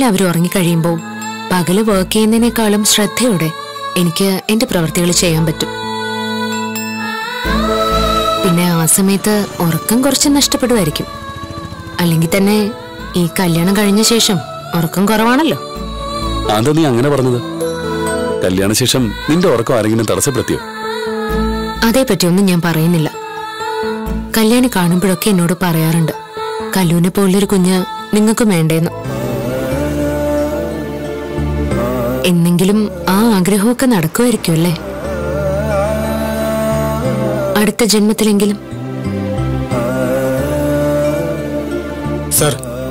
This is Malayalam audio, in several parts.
എല്ലാവരും ഉറങ്ങിക്കഴിയുമ്പോൾ പകല് വർക്ക് ചെയ്യുന്നതിനേക്കാളും ശ്രദ്ധയോടെ എനിക്ക് എന്റെ പ്രവൃത്തികൾ ചെയ്യാൻ പറ്റും പിന്നെ ആ സമയത്ത് ഉറക്കം കുറച്ച് നഷ്ടപ്പെടുമായിരിക്കും അല്ലെങ്കിൽ തന്നെ ഈ കല്യാണം കഴിഞ്ഞ ശേഷം ഉറക്കം കുറവാണല്ലോ അതാ നീ അങ്ങനെ പറഞ്ഞത് കല്യാണശേഷം നിന്റെ ഉറക്കം ആരെങ്കിലും തടസ്സപ്പെടുത്തിയോ അതേപ്പറ്റിയൊന്നും ഞാൻ പറയുന്നില്ല കല്യാണി കാണുമ്പോഴൊക്കെ എന്നോട് പറയാറുണ്ട് കല്ലൂനെ പോലൊരു കുഞ്ഞ് നിങ്ങൾക്കും വേണ്ടേന്ന് എന്നെങ്കിലും ആ ആഗ്രഹമൊക്കെ നടക്കുമായിരിക്കും അല്ലേ അടുത്ത ജന്മത്തിലെങ്കിലും സർ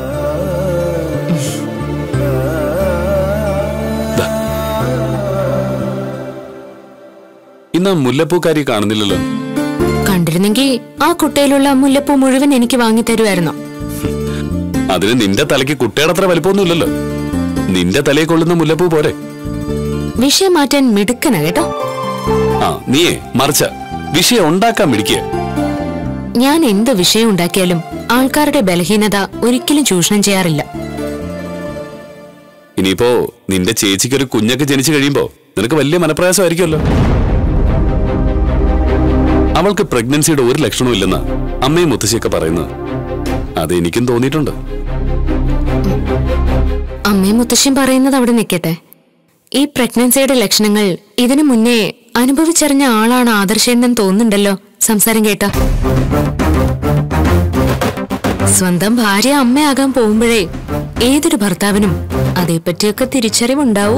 ഇന്ന് ആ മുല്ലപ്പൂക്കാരി കാണുന്നില്ലല്ലോ കണ്ടിരുന്നെങ്കിൽ ആ കുട്ടയിലുള്ള മുല്ലപ്പൂ മുഴുവൻ എനിക്ക് വാങ്ങിത്തരുമായിരുന്നോ അതിന് നിന്റെ തലയ്ക്ക് കുട്ടിയുടെ അത്ര വലിപ്പമൊന്നുമില്ലല്ലോ നിന്റെ തലയെ കൊള്ളുന്ന മുല്ലപ്പൂ പോരെ വിഷയം മാറ്റാൻ മിടുക്കന കേട്ടോ ആ നീയേ മറിച്ച വിഷയം ഉണ്ടാക്കാൻ മിടിക്കുക ഞാൻ എന്ത് വിഷയം ഉണ്ടാക്കിയാലും ആൾക്കാരുടെ ബലഹീനത ഒരിക്കലും ചൂഷണം ചെയ്യാറില്ല ഇനിയിപ്പോ നിന്റെ ചേച്ചിക്ക് ഒരു കുഞ്ഞൊക്കെ ജനിച്ചു കഴിയുമ്പോ നിനക്ക് വലിയ മനപ്രയാസമായിരിക്കുമല്ലോ അവൾക്ക് പ്രഗ്നൻസിയുടെ ഒരു ലക്ഷണവും ഇല്ലെന്നാ അമ്മയും മുത്തശ്ശിയൊക്കെ പറയുന്നത് അത് എനിക്കും തോന്നിയിട്ടുണ്ട് അമ്മയും മുത്തശ്ശിയും പറയുന്നത് അവിടെ നിൽക്കട്ടെ ഈ പ്രഗ്നൻസിയുടെ ലക്ഷണങ്ങൾ ഇതിനു മുന്നേ അനുഭവിച്ചറിഞ്ഞ ആളാണ് ആദർശേണ്ടെന്ന് തോന്നുന്നുണ്ടല്ലോ സംസാരം കേട്ട സ്വന്തം ഭാര്യ അമ്മയാകാൻ പോകുമ്പോഴേ ഏതൊരു ഭർത്താവിനും അതേപ്പറ്റിയൊക്കെ തിരിച്ചറിവുണ്ടാവൂ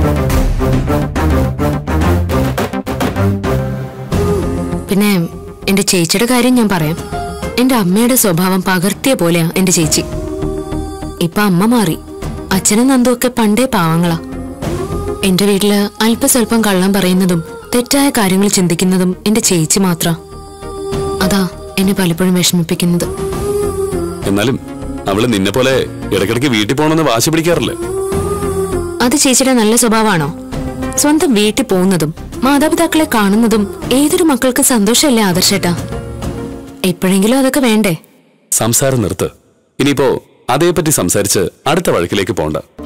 പിന്നെ എന്റെ ചേച്ചിയുടെ കാര്യം ഞാൻ പറയാം എന്റെ അമ്മയുടെ സ്വഭാവം പകർത്തിയ പോലെയാ എന്റെ ചേച്ചി ഇപ്പൊ അമ്മ മാറി അച്ഛനും നന്ദുവൊക്കെ പണ്ടേ പാവങ്ങളാ എന്റെ വീട്ടില് അല്പസ്വല്പം കള്ളം പറയുന്നതും തെറ്റായ കാര്യങ്ങൾ ചിന്തിക്കുന്നതും എന്റെ ചേച്ചി മാത്ര അതാ എന്നെ പലപ്പോഴും വിഷമിപ്പിക്കുന്നത് എന്നാലും അവള് നിന്നെ പോലെ ഇടയ്ക്കിടയ്ക്ക് വീട്ടിൽ പോകണമെന്ന് വാശി പിടിക്കാറില്ലേ അത് ചേച്ചിയുടെ നല്ല സ്വഭാവമാണോ സ്വന്തം വീട്ടിൽ പോകുന്നതും മാതാപിതാക്കളെ കാണുന്നതും ഏതൊരു മക്കൾക്ക് സന്തോഷമല്ലേ ആദർശേട്ടാ എപ്പോഴെങ്കിലും അതൊക്കെ വേണ്ടേ സംസാരം നിർത്ത് ഇനിയിപ്പോ അതേപ്പറ്റി സംസാരിച്ച് അടുത്ത വഴക്കിലേക്ക് പോണ്ട